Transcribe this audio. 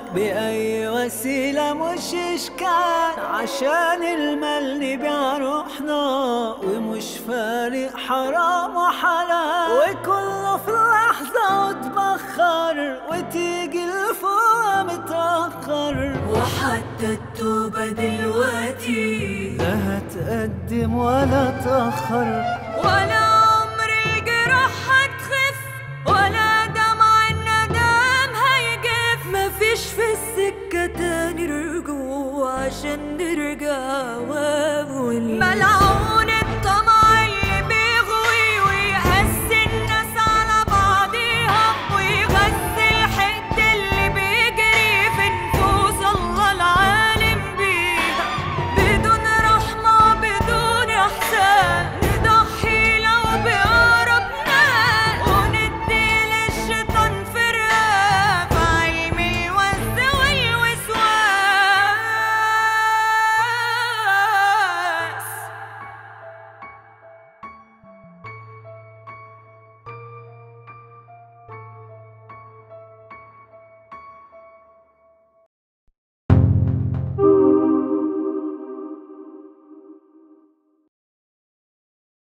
بأي وسيلة مش إشكال عشان المال نبيع روحنا ومش فارق حرام وحلال وكله في لحظة وتبخر وتيجي لفوق متأخر وحتى التوبة دلوقتي لا هتقدم ولا تأخر ولا عمر الجراح هتخف ولا دمع الندم هيجف مفيش في السكة تاني رجوع عشان نرجع وأول ملعب